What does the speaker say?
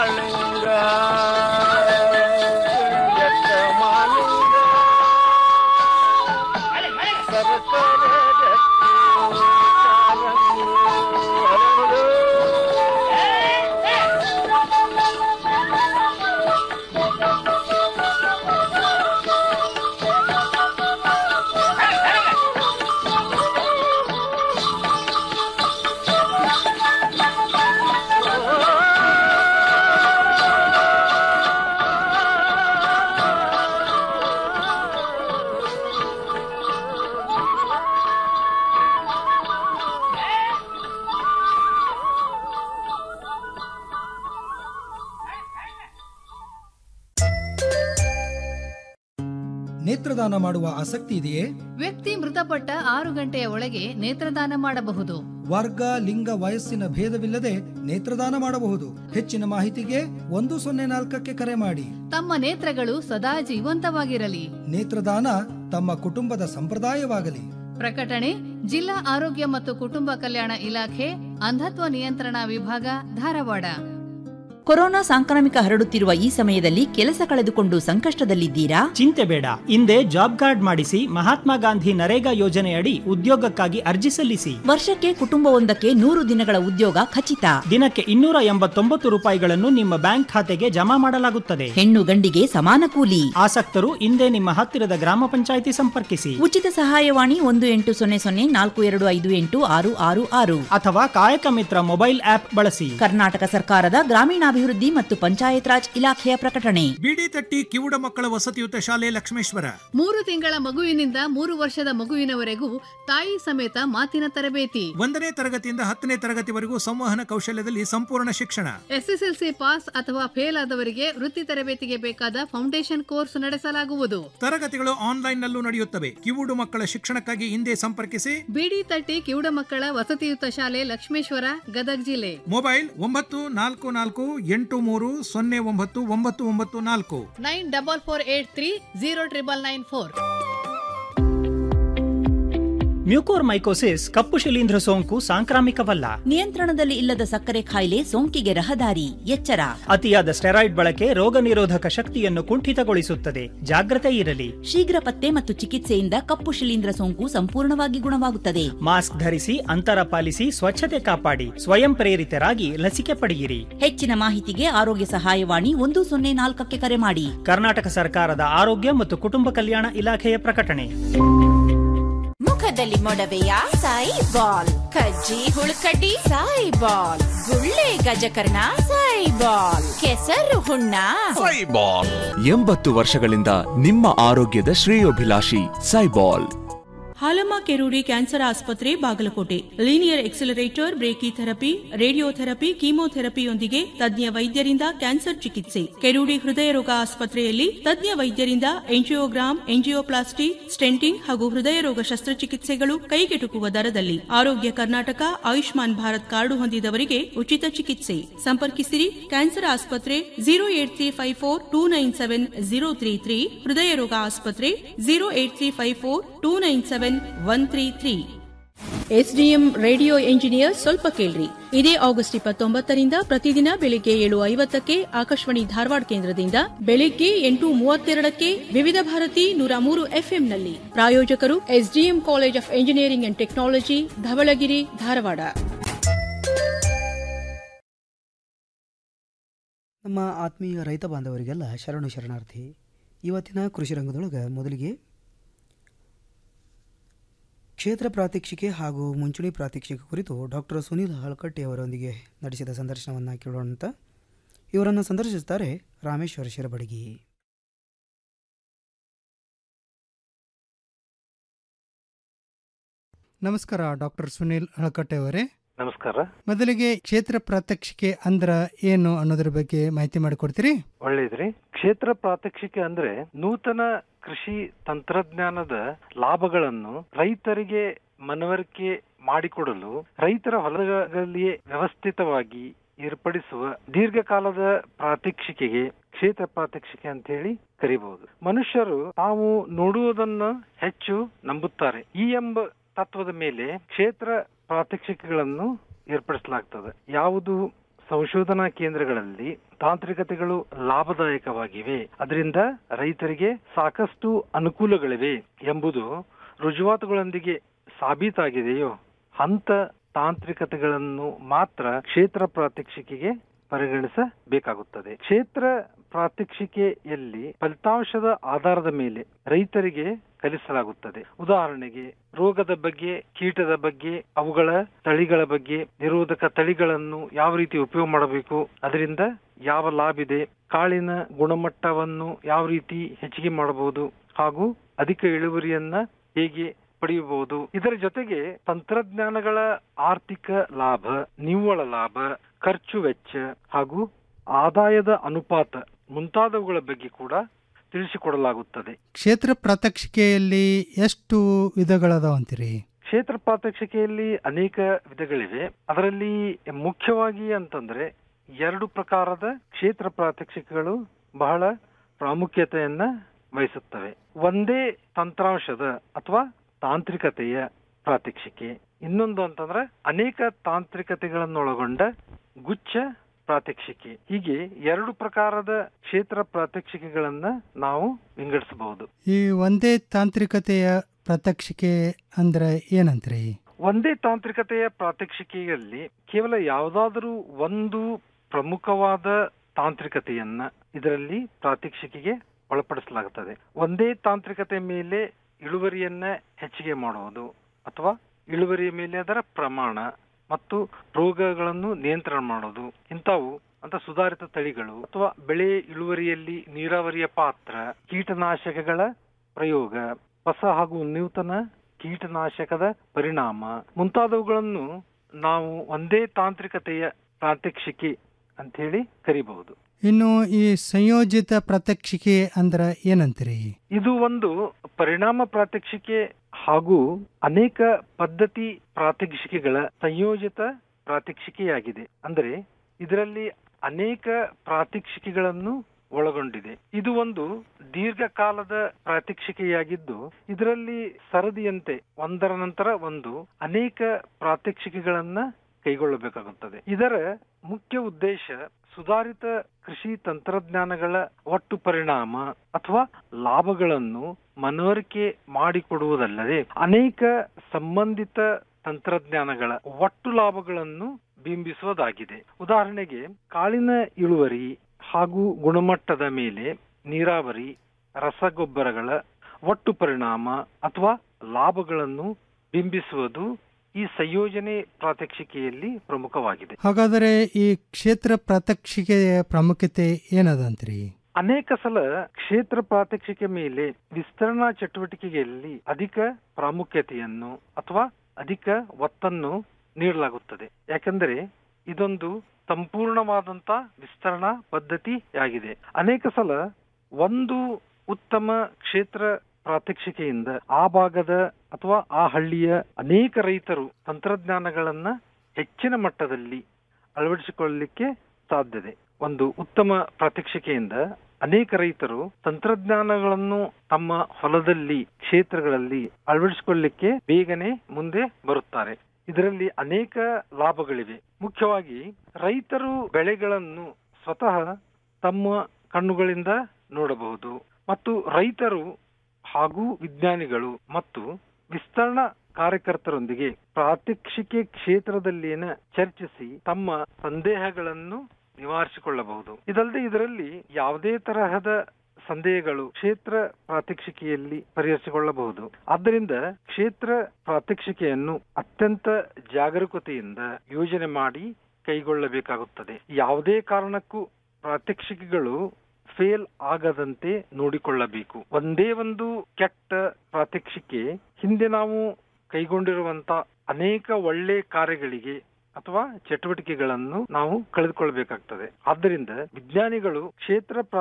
ಕಾಳಿಂಗ ಎತ್ತ ಮಾಲಿಂಗ ಸರಸರ ರತ್ನ ಚಾರಂಗಿ ಹರಡು. ನೇತ್ರದಾನ ಮಾಡುವ ಆಸಕ್ತಿ ಇದೆಯೇ ವ್ಯಕ್ತಿ ಮೃತಪಟ್ಟ ಆರು ಗಂಟೆಯ ಒಳಗೆ ನೇತ್ರದಾನ ಮಾಡಬಹುದು ವರ್ಗ ಲಿಂಗ ವಯಸ್ಸಿನ ಭೇದವಿಲ್ಲದೆ ನೇತ್ರದಾನ ಮಾಡಬಹುದು ಹೆಚ್ಚಿನ ಮಾಹಿತಿಗೆ ಒಂದು ಸೊನ್ನೆ ನಾಲ್ಕಕ್ಕೆ ಕರೆ ಮಾಡಿ ತಮ್ಮ ನೇತ್ರಗಳು ಸದಾ ಜೀವಂತವಾಗಿರಲಿ ನೇತ್ರದಾನ ತಮ್ಮ ಕುಟುಂಬದ ಸಂಪ್ರದಾಯವಾಗಲಿ ಪ್ರಕಟಣೆ ಜಿಲ್ಲಾ ಆರೋಗ್ಯ ಮತ್ತು ಕುಟುಂಬ ಕಲ್ಯಾಣ ಇಲಾಖೆ ಅಂಧತ್ವ ನಿಯಂತ್ರಣ ವಿಭಾಗ ಧಾರವಾಡ ಕೊರೋನಾ ಸಾಂಕ್ರಾಮಿಕ ಹರಡುತ್ತಿರುವ ಈ ಸಮಯದಲ್ಲಿ ಕೆಲಸ ಕಳೆದುಕೊಂಡು ಸಂಕಷ್ಟದಲ್ಲಿದ್ದೀರಾ ಚಿಂತೆ ಬೇಡ ಹಿಂದೆ ಜಾಬ್ ಕಾರ್ಡ್ ಮಾಡಿಸಿ ಮಹಾತ್ಮ ಗಾಂಧಿ ನರೇಗಾ ಯೋಜನೆಯಡಿ ಉದ್ಯೋಗಕ್ಕಾಗಿ ಅರ್ಜಿ ಸಲ್ಲಿಸಿ ವರ್ಷಕ್ಕೆ ಕುಟುಂಬವೊಂದಕ್ಕೆ ನೂರು ದಿನಗಳ ಉದ್ಯೋಗ ಖಚಿತ ದಿನಕ್ಕೆ ಇನ್ನೂರ ಎಂಬತ್ತೊಂಬತ್ತು ರೂಪಾಯಿಗಳನ್ನು ನಿಮ್ಮ ಬ್ಯಾಂಕ್ ಖಾತೆಗೆ ಜಮಾ ಮಾಡಲಾಗುತ್ತದೆ ಹೆಣ್ಣು ಗಂಡಿಗೆ ಸಮಾನ ಕೂಲಿ ಆಸಕ್ತರು ಹಿಂದೆ ನಿಮ್ಮ ಹತ್ತಿರದ ಗ್ರಾಮ ಪಂಚಾಯಿತಿ ಸಂಪರ್ಕಿಸಿ ಉಚಿತ ಸಹಾಯವಾಣಿ ಒಂದು ಎಂಟು ಸೊನ್ನೆ ಸೊನ್ನೆ ನಾಲ್ಕು ಎರಡು ಐದು ಎಂಟು ಆರು ಆರು ಆರು ಅಥವಾ ಕಾಯಕ ಮಿತ್ರ ಮೊಬೈಲ್ ಆಪ್ ಬಳಸಿ ಕರ್ನಾಟಕ ಸರ್ಕಾರದ ಗ್ರಾಮೀಣಾಭಿವೃದ್ಧಿ ಮತ್ತು ಪಂಚಾಯತ್ ರಾಜ್ ಇಲಾಖೆಯ ಪ್ರಕಟಣೆ ಬಿಡಿ ತಟ್ಟಿ ಕಿವುಡ ಮಕ್ಕಳ ವಸತಿಯುತ ಶಾಲೆ ಲಕ್ಷ್ಮೇಶ್ವರ ಮೂರು ತಿಂಗಳ ಮಗುವಿನಿಂದ ಮೂರು ವರ್ಷದ ಮಗುವಿನವರೆಗೂ ತಾಯಿ ಸಮೇತ ಮಾತಿನ ತರಬೇತಿ ಒಂದನೇ ತರಗತಿಯಿಂದ ಹತ್ತನೇ ತರಗತಿವರೆಗೂ ಸಂವಹನ ಕೌಶಲ್ಯದಲ್ಲಿ ಸಂಪೂರ್ಣ ಶಿಕ್ಷಣ ಎಸ್ಎಸ್ಎಲ್ಸಿ ಪಾಸ್ ಅಥವಾ ಫೇಲ್ ಆದವರಿಗೆ ವೃತ್ತಿ ತರಬೇತಿಗೆ ಬೇಕಾದ ಫೌಂಡೇಶನ್ ಕೋರ್ಸ್ ನಡೆಸಲಾಗುವುದು ತರಗತಿಗಳು ಆನ್ಲೈನ್ ನಲ್ಲೂ ನಡೆಯುತ್ತವೆ ಕಿವುಡು ಮಕ್ಕಳ ಶಿಕ್ಷಣಕ್ಕಾಗಿ ಹಿಂದೆ ಸಂಪರ್ಕಿಸಿ ಬಿಡಿ ತಟ್ಟಿ ಕಿವುಡ ಮಕ್ಕಳ ವಸತಿಯುತ ಶಾಲೆ ಲಕ್ಷ್ಮೇಶ್ವರ ಗದಗ್ ಜಿಲ್ಲೆ ಮೊಬೈಲ್ ಒಂಬತ್ತು ನಾಲ್ಕು ನಾಲ್ಕು ಎಂಟು ಮೂರು ಸೊನ್ನೆ ಒಂಬತ್ತು ಒಂಬತ್ತು ಒಂಬತ್ತು ನಾಲ್ಕು nine double four eight three zero triple nine four mucormycosis ಕಪ್ಪು ಶಿಲೀಂಧ್ರ ಸೋಂಕು ಸಾಂಕ್ರಾಮಿಕವಲ್ಲ ನಿಯಂತ್ರಣದಲ್ಲಿ ಇಲ್ಲದ ಸಕ್ಕರೆ ಕಾಯಿಲೆ ಸೋಂಕಿಗೆ ರಹದಾರಿ ಎಚ್ಚರ ಅತಿಯಾದ ಸ್ಟೆರಾಯ್ಡ್ ಬಳಕೆ ರೋಗ ನಿರೋಧಕ ಶಕ್ತಿಯನ್ನು ಕುಂಠಿತಗೊಳಿಸುತ್ತದೆ ಜಾಗ್ರತೆ ಇರಲಿ ಶೀಘ್ರ ಪತ್ತೆ ಮತ್ತು ಚಿಕಿತ್ಸೆಯಿಂದ ಕಪ್ಪು ಶಿಲೀಂಧ್ರ ಸೋಂಕು ಸಂಪೂರ್ಣವಾಗಿ ಗುಣವಾಗುತ್ತದೆ ಮಾಸ್ಕ್ ಧರಿಸಿ ಅಂತರ ಪಾಲಿಸಿ ಸ್ವಚ್ಛತೆ ಕಾಪಾಡಿ ಸ್ವಯಂ ಪ್ರೇರಿತರಾಗಿ ಲಸಿಕೆ ಪಡೆಯಿರಿ ಹೆಚ್ಚಿನ ಮಾಹಿತಿಗೆ ಆರೋಗ್ಯ ಸಹಾಯವಾಣಿ ಒಂದು ಸೊನ್ನೆ ನಾಲ್ಕಕ್ಕೆ ಕರೆ ಮಾಡಿ ಕರ್ನಾಟಕ ಸರ್ಕಾರದ ಆರೋಗ್ಯ ಮತ್ತು ಕುಟುಂಬ ಕಲ್ಯಾಣ ಇಲಾಖೆಯ ಪ್ರಕಟಣೆ ಮುಖದಲ್ಲಿ ಮೊಡವೆಯ ಸಾಯಿ ಬಾಲ್ ಕಜ್ಜಿ ಹುಳುಕಡ್ಡಿ ಸಾಯಿ ಬಾಲ್ ಗುಳ್ಳೆ ಗಜಕರ್ಣ ಸಾಯಿ ಬಾಲ್ ಕೆಸರು ಹುಣ್ಣ ಎಂಬತ್ತು ವರ್ಷಗಳಿಂದ ನಿಮ್ಮ ಆರೋಗ್ಯದ ಶ್ರೇಯೋಭಿಲಾಷಿ ಸೈಬಾಲ್ ಹಾಲಮ್ಮ ಕೆರೂಡಿ ಕ್ಯಾನ್ಸರ್ ಆಸ್ಪತ್ರೆ Bagalkote linear accelerator brachytherapy radiotherapy ಕೀಮೋಥೆರಪಿಯೊಂದಿಗೆ ತಜ್ಞ ವೈದ್ಯರಿಂದ ಕ್ಯಾನ್ಸರ್ ಚಿಕಿತ್ಸೆ ಕೆರೂಡಿ ಹೃದಯ ರೋಗ ಆಸ್ಪತ್ರೆಯಲ್ಲಿ ತಜ್ಞ ವೈದ್ಯರಿಂದ ಎಂಜಿಯೋಗ್ರಾಮ್ ಎಂಜಿಯೋಪ್ಲಾಸ್ಟಿ ಸ್ಟೆಂಟಿಂಗ್ ಹಾಗೂ ಹೃದಯ ರೋಗ ಶಸ್ತ್ರಚಿಕಿತ್ಸೆಗಳು ಕೈಗೆಟುಕುವ ದರದಲ್ಲಿ ಆರೋಗ್ಯ ಕರ್ನಾಟಕ ಆಯುಷ್ಮಾನ್ ಭಾರತ್ ಕಾರ್ಡು ಹೊಂದಿದವರಿಗೆ ಉಚಿತ ಚಿಕಿತ್ಸೆ ಸಂಪರ್ಕಿಸಿರಿ ಕ್ಯಾನ್ಸರ್ ಆಸ್ಪತ್ರೆ zero eight three five four two nine seven zero three three ಹೃದಯ ರೋಗ ಆಸ್ಪತ್ರೆ zero eight three five four two nine seven one three three SDM radio engineer ಸ್ವಲ್ಪ ಕೇಳ್ರಿ ಇದೇ ಆಗಸ್ಟ್ ಇಪ್ಪತ್ತೊಂಬತ್ತರಿಂದ ಪ್ರತಿದಿನ ಬೆಳಿಗ್ಗೆ ಏಳು ಐವತ್ತಕ್ಕೆ ಆಕಾಶವಾಣಿ ಧಾರವಾಡ ಕೇಂದ್ರದಿಂದ ಬೆಳಿಗ್ಗೆ ಎಂಟು ಮೂವತ್ತೆರಡಕ್ಕೆ ವಿವಿಧ ಭಾರತಿ ನೂರ ಮೂರು ಎಫ್ಎಂನಲ್ಲಿ ಪ್ರಾಯೋಜಕರು SDM college of engineering and technology Dhavalagiri Dharwad ನಮ್ಮ ಆತ್ಮೀಯ ರೈತ ಬಾಂಧವರಿಗೆಲ್ಲ ಶರಣು ಶರಣಾರ್ಥಿ ಇವತ್ತಿನ ಕೃಷಿ ರಂಗದೊಳಗೆ ಮೊದಲಿಗೆ ಕ್ಷೇತ್ರ ಪ್ರಾತ್ಯಕ್ಷಿಕೆ ಹಾಗೂ ಮುಂಚೂಣಿ ಪ್ರಾತ್ಯಕ್ಷಿಕೆ ಕುರಿತು ಡಾಕ್ಟರ್ ಸುನೀಲ್ ಹಳಕಟ್ಟಿ ಅವರೊಂದಿಗೆ ನಡೆಸಿದ ಸಂದರ್ಶನವನ್ನು ಕೇಳೋಣ ಇವರನ್ನು ಸಂದರ್ಶಿಸುತ್ತಾರೆ ರಾಮೇಶ್ವರ ಶಿರಬಡಗಿ ನಮಸ್ಕಾರ ಡಾಕ್ಟರ್ ಸುನೀಲ್ ಹಳಕಟ್ಟೆ ಅವರೇ ನಮಸ್ಕಾರ ಮೊದಲಿಗೆ ಕ್ಷೇತ್ರ ಪ್ರಾತ್ಯಕ್ಷಿಕೆ ಅಂದ್ರ ಏನು ಅನ್ನೋದ್ರ ಬಗ್ಗೆ ಮಾಹಿತಿ ಮಾಡಿಕೊಡ್ತೀರಿ ಒಳ್ಳೇದ್ರಿ ಕ್ಷೇತ್ರ ಪ್ರಾತ್ಯಕ್ಷಿಕೆ ಅಂದ್ರೆ ನೂತನ ಕೃಷಿ ತಂತ್ರಜ್ಞಾನದ ಲಾಭಗಳನ್ನು ರೈತರಿಗೆ ಮನವರಿಕೆ ಮಾಡಿಕೊಡಲು ರೈತರ ಹೊಲಗಳಲ್ಲಿಯೇ ವ್ಯವಸ್ಥಿತವಾಗಿ ಏರ್ಪಡಿಸುವ ದೀರ್ಘಕಾಲದ ಪ್ರಾತ್ಯಕ್ಷಿಕೆಗೆ ಕ್ಷೇತ್ರ ಪ್ರಾತ್ಯಕ್ಷಿಕೆ ಅಂತ ಹೇಳಿ ಕರಿಬಹುದು ಮನುಷ್ಯರು ತಾವು ನೋಡುವುದನ್ನು ಹೆಚ್ಚು ನಂಬುತ್ತಾರೆ ಈ ಎಂಬ ತತ್ವದ ಮೇಲೆ ಕ್ಷೇತ್ರ ಪ್ರಾತ್ಯಕ್ಷಿಕೆಗಳನ್ನು ಏರ್ಪಡಿಸಲಾಗ್ತದೆ ಯಾವುದು ಸಂಶೋಧನಾ ಕೇಂದ್ರಗಳಲ್ಲಿ ತಾಂತ್ರಿಕತೆಗಳು ಲಾಭದಾಯಕವಾಗಿವೆ ಅದರಿಂದ ರೈತರಿಗೆ ಸಾಕಷ್ಟು ಅನುಕೂಲಗಳಿವೆ ಎಂಬುದು ರುಜುವಾತುಗಳೊಂದಿಗೆ ಸಾಬೀತಾಗಿದೆಯೋ ಅಂತ ತಾಂತ್ರಿಕತೆಗಳನ್ನು ಮಾತ್ರ ಕ್ಷೇತ್ರ ಪ್ರಾತ್ಯಕ್ಷಿಕೆಗೆ ಪರಿಗಣಿಸಬೇಕಾಗುತ್ತದೆ ಕ್ಷೇತ್ರ ಪ್ರಾತ್ಯಕ್ಷಿಕೆಯಲ್ಲಿ ಫಲಿತಾಂಶದ ಆಧಾರದ ಮೇಲೆ ರೈತರಿಗೆ ಕಲಿಸಲಾಗುತ್ತದೆ ಉದಾಹರಣೆಗೆ ರೋಗದ ಬಗ್ಗೆ ಕೀಟದ ಬಗ್ಗೆ ಅವುಗಳ ತಳಿಗಳ ಬಗ್ಗೆ ನಿರೋಧಕ ತಳಿಗಳನ್ನು ಯಾವ ರೀತಿ ಉಪಯೋಗ ಮಾಡಬೇಕು ಅದರಿಂದ ಯಾವ ಲಾಭ ಇದೆ ಕಾಳಿನ ಗುಣಮಟ್ಟವನ್ನು ಯಾವ ರೀತಿ ಹೆಚ್ಚಿಗೆ ಮಾಡಬಹುದು ಹಾಗೂ ಅಧಿಕ ಇಳುವರಿಯನ್ನ ಹೇಗೆ ಪಡೆಯಬಹುದು ಇದರ ಜೊತೆಗೆ ತಂತ್ರಜ್ಞಾನಗಳ ಆರ್ಥಿಕ ಲಾಭ ನಿವ್ವಳ ಲಾಭ ಖರ್ಚು ವೆಚ್ಚ ಹಾಗೂ ಆದಾಯದ ಅನುಪಾತ ಮುಂತಾದವುಗಳ ಬಗ್ಗೆ ಕೂಡ ತಿಳಿಸಿಕೊಡಲಾಗುತ್ತದೆ ಕ್ಷೇತ್ರ ಪ್ರಾತ್ಯಕ್ಷಿಕೆಯಲ್ಲಿ ಎಷ್ಟು ವಿಧಗಳದಾವ ಅಂತೀರಿ ಕ್ಷೇತ್ರ ಪ್ರಾತ್ಯಕ್ಷಿಕೆಯಲ್ಲಿ ಅನೇಕ ವಿಧಗಳಿವೆ ಅದರಲ್ಲಿ ಮುಖ್ಯವಾಗಿ ಅಂತಂದ್ರೆ ಎರಡು ಪ್ರಕಾರದ ಕ್ಷೇತ್ರ ಪ್ರಾತ್ಯಕ್ಷಿಕೆಗಳು ಬಹಳ ಪ್ರಾಮುಖ್ಯತೆಯನ್ನ ವಹಿಸುತ್ತವೆ ಒಂದೇ ತಂತ್ರಾಂಶದ ಅಥವಾ ತಾಂತ್ರಿಕತೆಯ ಪ್ರಾತ್ಯಕ್ಷಿಕೆ ಇನ್ನೊಂದು ಅಂತಂದ್ರೆ ಅನೇಕ ತಾಂತ್ರಿಕತೆಗಳನ್ನೊಳಗೊಂಡ ಗುಚ್ಛ ಪ್ರಾತ್ಯಕ್ಷಿಕೆ ಹೀಗೆ ಎರಡು ಪ್ರಕಾರದ ಕ್ಷೇತ್ರ ಪ್ರಾತ್ಯಕ್ಷಿಕೆಗಳನ್ನ ನಾವು ವಿಂಗಡಿಸಬಹುದು ಈ ಒಂದೇ ತಾಂತ್ರಿಕತೆಯ ಪ್ರಾತ್ಯಕ್ಷಿಕೆ ಅಂದ್ರೆ ಏನಂತ್ರಿ ಒಂದೇ ತಾಂತ್ರಿಕತೆಯ ಪ್ರಾತ್ಯಕ್ಷಿಕೆಯಲ್ಲಿ ಕೇವಲ ಯಾವುದಾದರೂ ಒಂದು ಪ್ರಮುಖವಾದ ತಾಂತ್ರಿಕತೆಯನ್ನ ಇದರಲ್ಲಿ ಪ್ರಾತ್ಯಕ್ಷಿಕೆಗೆ ಒಳಪಡಿಸಲಾಗುತ್ತದೆ ಒಂದೇ ತಾಂತ್ರಿಕತೆ ಮೇಲೆ ಇಳುವರಿಯನ್ನ ಹೆಚ್ಚಿಗೆ ಮಾಡುವುದು ಅಥವಾ ಇಳುವರಿಯ ಮೇಲೆ ಅದರ ಪ್ರಮಾಣ ಮತ್ತು ರೋಗಗಳನ್ನು ನಿಯಂತ್ರಣ ಮಾಡೋದು ಇಂಥವು ಅಂತ ಸುಧಾರಿತ ತಳಿಗಳು ಅಥವಾ ಬೆಳೆ ಇಳುವರಿಯಲ್ಲಿ ನೀರಾವರಿಯ ಪಾತ್ರ ಕೀಟನಾಶಕಗಳ ಪ್ರಯೋಗ ಹೊಸ ಹಾಗೂ ನೂತನ ಕೀಟನಾಶಕದ ಪರಿಣಾಮ ಮುಂತಾದವುಗಳನ್ನು ನಾವು ಒಂದೇ ತಾಂತ್ರಿಕತೆಯ ಪ್ರಾತ್ಯಕ್ಷಿಕೆ ಅಂತ ಹೇಳಿ ಕರಿಬಹುದು ಇನ್ನು ಈ ಸಂಯೋಜಿತ ಪ್ರಾತ್ಯಕ್ಷಿಕೆ ಅಂದ್ರ ಏನಂತೀರಿ ಇದು ಒಂದು ಪರಿಣಾಮ ಪ್ರಾತ್ಯಕ್ಷಿಕೆ ಹಾಗೂ ಅನೇಕ ಪದ್ಧತಿ ಪ್ರಾತ್ಯಕ್ಷಿಕೆಗಳ ಸಂಯೋಜಿತ ಪ್ರಾತ್ಯಕ್ಷಿಕೆಯಾಗಿದೆ ಅಂದರೆ ಇದರಲ್ಲಿ ಅನೇಕ ಪ್ರಾತ್ಯಕ್ಷಿಕೆಗಳನ್ನು ಒಳಗೊಂಡಿದೆ ಇದು ಒಂದು ದೀರ್ಘಕಾಲದ ಪ್ರಾತ್ಯಕ್ಷಿಕೆಯಾಗಿದ್ದು ಇದರಲ್ಲಿ ಸರದಿಯಂತೆ ಒಂದರ ನಂತರ ಒಂದು ಅನೇಕ ಪ್ರಾತ್ಯಕ್ಷಿಕೆಗಳನ್ನ ಕೈಗೊಳ್ಳಬೇಕಾಗುತ್ತದೆ ಇದರ ಮುಖ್ಯ ಉದ್ದೇಶ ಸುಧಾರಿತ ಕೃಷಿ ತಂತ್ರಜ್ಞಾನಗಳ ಒಟ್ಟು ಪರಿಣಾಮ ಅಥವಾ ಲಾಭಗಳನ್ನು ಮನವರಿಕೆ ಮಾಡಿಕೊಡುವುದಲ್ಲದೆ ಅನೇಕ ಸಂಬಂಧಿತ ತಂತ್ರಜ್ಞಾನಗಳ ಒಟ್ಟು ಲಾಭಗಳನ್ನು ಬಿಂಬಿಸುವುದಾಗಿದೆ ಉದಾಹರಣೆಗೆ ಕಾಳಿನ ಇಳುವರಿ ಹಾಗೂ ಗುಣಮಟ್ಟದ ಮೇಲೆ ನೀರಾವರಿ ರಸಗೊಬ್ಬರಗಳ ಒಟ್ಟು ಪರಿಣಾಮ ಅಥವಾ ಲಾಭಗಳನ್ನು ಬಿಂಬಿಸುವುದು ಈ ಸಂಯೋಜನೆ ಪ್ರಾತ್ಯಕ್ಷಿಕೆಯಲ್ಲಿ ಪ್ರಮುಖವಾಗಿದೆ ಹಾಗಾದರೆ ಈ ಕ್ಷೇತ್ರ ಪ್ರಾತ್ಯಕ್ಷಿಕೆಯ ಪ್ರಾಮುಖ್ಯತೆ ಏನದಂತ್ರಿ ಅನೇಕ ಸಲ ಕ್ಷೇತ್ರ ಪ್ರಾತ್ಯಕ್ಷಿಕೆ ಮೇಲೆ ವಿಸ್ತರಣಾ ಚಟುವಟಿಕೆಯಲ್ಲಿ ಅಧಿಕ ಪ್ರಾಮುಖ್ಯತೆಯನ್ನು ಅಥವಾ ಅಧಿಕ ಒತ್ತನ್ನು ನೀಡಲಾಗುತ್ತದೆ ಯಾಕೆಂದರೆ ಇದೊಂದು ಸಂಪೂರ್ಣವಾದಂತ ವಿಸ್ತರಣಾ ಪದ್ಧತಿಯಾಗಿದೆ ಅನೇಕ ಸಲ ಒಂದು ಉತ್ತಮ ಕ್ಷೇತ್ರ ಪ್ರಾತ್ಯಕ್ಷಿಕೆಯಿಂದ ಆ ಭಾಗದ ಅಥವಾ ಆ ಹಳ್ಳಿಯ ಅನೇಕ ರೈತರು ತಂತ್ರಜ್ಞಾನಗಳನ್ನ ಹೆಚ್ಚಿನ ಮಟ್ಟದಲ್ಲಿ ಅಳವಡಿಸಿಕೊಳ್ಳಲಿಕ್ಕೆ ಸಾಧ್ಯತೆ ಒಂದು ಉತ್ತಮ ಪ್ರಾತ್ಯಕ್ಷಿಕೆಯಿಂದ ಅನೇಕ ರೈತರು ತಂತ್ರಜ್ಞಾನಗಳನ್ನು ತಮ್ಮ ಹೊಲದಲ್ಲಿ ಕ್ಷೇತ್ರಗಳಲ್ಲಿ ಅಳವಡಿಸಿಕೊಳ್ಳಲಿಕ್ಕೆ ಬೇಗನೆ ಮುಂದೆ ಬರುತ್ತಾರೆ ಇದರಲ್ಲಿ ಅನೇಕ ಲಾಭಗಳಿವೆ ಮುಖ್ಯವಾಗಿ ರೈತರು ಬೆಳೆಗಳನ್ನು ಸ್ವತಃ ತಮ್ಮ ಕಣ್ಣುಗಳಿಂದ ನೋಡಬಹುದು ಮತ್ತು ರೈತರು ಹಾಗೂ ವಿಜ್ಞಾನಿಗಳು ಮತ್ತು ವಿಸ್ತರಣಾ ಕಾರ್ಯಕರ್ತರೊಂದಿಗೆ ಪ್ರಾತ್ಯಕ್ಷಿಕೆ ಕ್ಷೇತ್ರದಲ್ಲಿನ ಚರ್ಚಿಸಿ ತಮ್ಮ ಸಂದೇಹಗಳನ್ನು ನಿವಾರಿಸಿಕೊಳ್ಳಬಹುದು ಇದಲ್ಲದೆ ಇದರಲ್ಲಿ ಯಾವುದೇ ತರಹದ ಸಂದೇಹಗಳು ಕ್ಷೇತ್ರ ಪ್ರಾತ್ಯಕ್ಷಿಕೆಯಲ್ಲಿ ಪರಿಹರಿಸಿಕೊಳ್ಳಬಹುದು ಆದ್ದರಿಂದ ಕ್ಷೇತ್ರ ಪ್ರಾತ್ಯಕ್ಷಿಕೆಯನ್ನು ಅತ್ಯಂತ ಜಾಗರೂಕತೆಯಿಂದ ಯೋಜನೆ ಮಾಡಿ ಕೈಗೊಳ್ಳಬೇಕಾಗುತ್ತದೆ ಯಾವುದೇ ಕಾರಣಕ್ಕೂ ಪ್ರಾತ್ಯಕ್ಷಿಕೆಗಳು ಫೇಲ್ ಆಗದಂತೆ ನೋಡಿಕೊಳ್ಳಬೇಕು ಒಂದೇ ಒಂದು ಕೆಟ್ಟ ಪ್ರಾತ್ಯಕ್ಷಿಕೆ ಹಿಂದೆ ನಾವು ಕೈಗೊಂಡಿರುವಂತ ಅನೇಕ ಒಳ್ಳೆ ಕಾರ್ಯಗಳಿಗೆ ಅಥವಾ ಚಟುವಟಿಕೆಗಳನ್ನು ನಾವು ಕಳೆದುಕೊಳ್ಬೇಕಾಗ್ತದೆ ಆದ್ದರಿಂದ ವಿಜ್ಞಾನಿಗಳು ಕ್ಷೇತ್ರ